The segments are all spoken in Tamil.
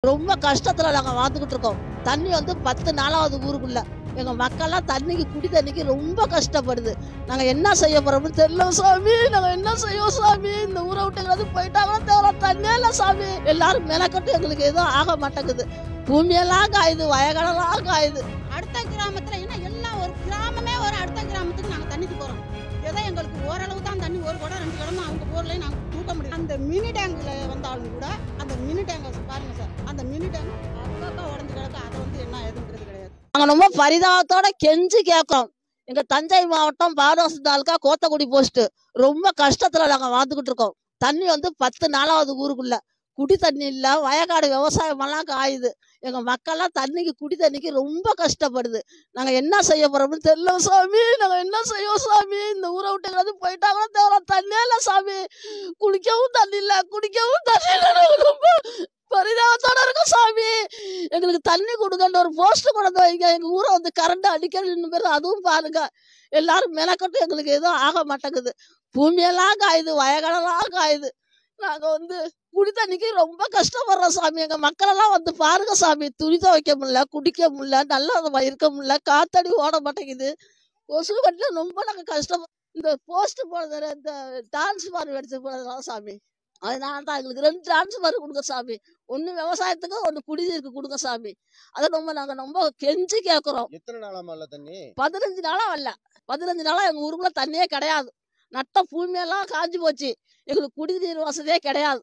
ரொம்ப கஷ்டத்துல நாங்க வாழ்ந்துகிட்டு இருக்கோம் தண்ணி வந்து பத்து நாளாவது ஊருக்குள்ள எங்க மக்கள்லாம் தண்ணிக்கு குடி தண்ணிக்கு ரொம்ப கஷ்டப்படுது நாங்க என்ன செய்ய போறோம்னு தெரியல சாமி நாங்க என்ன செய்வோம் சாமி இந்த ஊரை விட்டு எங்காவது போயிட்டாங்கன்னா தேவை தண்ணியே இல்லை சாமி எல்லாரும் மெனக்கட்டு எங்களுக்கு எதுவும் ஆக மாட்டேங்குது பூமியெல்லாம் காயுது வயகடெல்லாம் காயுது அடுத்த கிராமத்துல என்ன எல்லாம் ஒரு கிராமமே ஒரு அடுத்த கிராமத்துக்கு நாங்க தண்ணிக்கு போறோம் ஏதோ எங்களுக்கு ஓரளவு தான் தண்ணி ஒரு குடம் ரெண்டு குடமா அவங்க போர்லயே நாங்க தூக்க முடியும் அந்த மினி டேங்க்ல வந்தாலும் கூட அந்த மினி டேங்க் பாருங்க சார் அந்த மினி டேங்க் அப்பப்போ உடஞ்சு கிடக்கு அதை வந்து என்ன ஏதுங்கிறது கிடையாது நாங்க ரொம்ப பரிதாபத்தோட கெஞ்சி கேட்கோம் எங்க தஞ்சை மாவட்டம் பாரவாசி தாலுக்கா கோத்தக்குடி போஸ்ட் ரொம்ப கஷ்டத்துல நாங்க வாழ்ந்துகிட்டு இருக்கோம் தண்ணி வந்து பத்து நாளாவது ஊருக்குள்ள குடி தண்ணி இல்ல வயக்காடு விவசாயம் எல்லாம் காயுது எங்க மக்கள்லாம் தண்ணிக்கு குடி தண்ணிக்கு ரொம்ப கஷ்டப்படுது நாங்க என்ன செய்ய போறோம்னு தெரியல சாமி நாங்க என்ன செய்வோம் சாமி இந்த ஊரை விட்டு எங்காவது போயிட்டாங்கன்னா தேவை தண்ணியே இல்ல சாமி குளிக்கவும் தண்ணி இல்ல குடிக்கவும் தண்ணி இல்ல நாங்க ரொம்ப பரிதாபத்தோட இருக்கோம் சாமி எங்களுக்கு தண்ணி கொடுங்கன்ற ஒரு போஸ்ட் கொண்டு வைங்க எங்க ஊரை வந்து கரண்ட் அடிக்கணும் பேர் அதுவும் பாருங்க எல்லாரும் மெனக்கட்டு எங்களுக்கு எதுவும் ஆக மாட்டேங்குது பூமியெல்லாம் காயுது வயகடெல்லாம் காயுது நாங்க வந்து குடி தண்ணிக்கு ரொம்ப கஷ்டப்படுறோம் சாமி எங்க மக்களெல்லாம் வந்து பாருங்க சாமி துணி துவைக்க முடியல குடிக்க முடியல நல்லா இருக்க முடியல காத்தடி ஓட மாட்டேங்குது கொசு கட்டில ரொம்ப நாங்க கஷ்டம் இந்த போஸ்ட் போடுறது இந்த டிரான்ஸ்ஃபார்மர் எடுத்து போடுறதுலாம் சாமி அதனால தான் எங்களுக்கு ரெண்டு டிரான்ஸ்ஃபார்மர் கொடுங்க சாமி ஒன்று விவசாயத்துக்கு ஒன்று குடிநீருக்கு கொடுங்க சாமி அதை ரொம்ப நாங்கள் ரொம்ப கெஞ்சி கேட்குறோம் எத்தனை நாளாமா இல்ல தண்ணி பதினஞ்சு நாளா வரல பதினஞ்சு நாளா எங்கள் ஊருக்குள்ள தண்ணியே கிடையாது நட்ட பூமியெல்லாம் காஞ்சு போச்சு எங்களுக்கு குடிநீர் வசதியே கிடையாது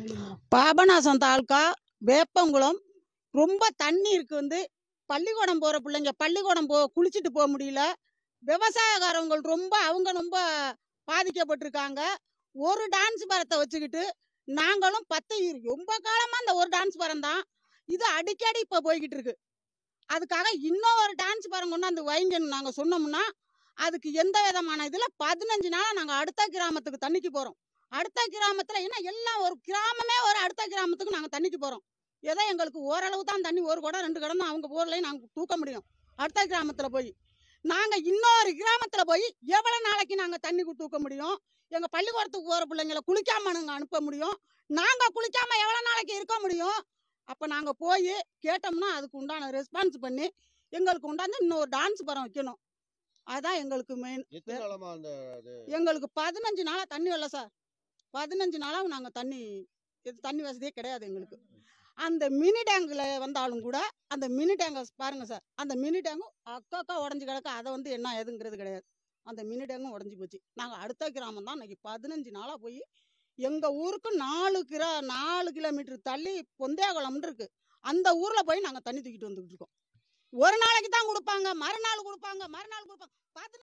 பாபநாசம் தாலுக்கா வேப்பங்குளம் ரொம்ப தண்ணி இருக்கு வந்து பள்ளிக்கூடம் போற பிள்ளைங்க பள்ளிக்கூடம் போ குளிச்சுட்டு போக முடியல விவசாயக்காரங்க ரொம்ப அவங்க ரொம்ப பாதிக்கப்பட்டிருக்காங்க ஒரு டான்ஸ் பரத்தை வச்சுக்கிட்டு நாங்களும் பத்து இரு- ரொம்ப காலமா அந்த ஒரு டான்ஸ் பரம் தான் இது அடிக்கடி இப்ப போய்கிட்டு இருக்கு அதுக்காக இன்னும் ஒரு டான்ஸ் பரம் கொண்டாந்து வைங்கன்னு நாங்க சொன்னோம்னா அதுக்கு எந்த விதமான இதுல பதினஞ்சு நாளா நாங்க அடுத்த கிராமத்துக்கு தண்ணிக்கு போறோம் அடுத்த கிராமத்துல என்ன எல்லாம் ஒரு கிராமமே ஒரு அடுத்த கிராமத்துக்கு நாங்க தண்ணிக்கு போறோம் ஏதோ எங்களுக்கு ஓரளவு தான் தண்ணி ஒரு குடம் ரெண்டு குடம் தான் அவங்க போர்லயும் நாங்க தூக்க முடியும் அடுத்த கிராமத்துல போய் நாங்க இன்னொரு கிராமத்துல போய் எவ்வளவு நாளைக்கு நாங்க தண்ணி கு- தூக்க முடியும் எங்க பள்ளிக்கூடத்துக்கு போற பிள்ளைங்கள குளிக்காம நாங்க அனுப்ப முடியும் நாங்க குளிக்காம எவ்வளவு நாளைக்கு இருக்க முடியும் அப்ப நாங்க போய் கேட்டோம்னா அதுக்கு உண்டான ரெஸ்பான்ஸ் பண்ணி எங்களுக்கு உண்டாந்து இன்னொரு டான்ஸ் படம் வைக்கணும் அதான் எங்களுக்கு மெயின் எத்தனை நாளாமா அந்த அது எங்களுக்கு பதினஞ்சு நாளா தண்ணி வரல சார் பதினஞ்சு நாளா நாங்க தண்ணி இது தண்ணி வசதியே கிடையாது எங்களுக்கு அந்த மினி டேங்க்ல வந்தாலும் கூட அந்த மினி டேங்க பாருங்க சார் அந்த மினி டேங்கும் அக்காக்கா உடஞ்சி கிடக்கு அதை வந்து என்ன ஏதுங்கிறது கிடையாது அந்த மினி டேங்கும் உடஞ்சி போச்சு நாங்கள் அடுத்த கிராமம் தான் இன்னைக்கு பதினஞ்சு நாளாக போய் எங்கள் ஊருக்கு நாலு கிலோ நாலு கிலோமீட்டர் தள்ளி பொந்தேகுளம்னு இருக்கு அந்த ஊரில் போய் நாங்கள் தண்ணி தூக்கிட்டு வந்துக்கிட்டு இருக்கோம் ஒரு நாளைக்கு தான் கொடுப்பாங்க மறுநாள் கொடுப்பாங்க மறுநாள் கொடுப்பாங்க பதினஞ்சு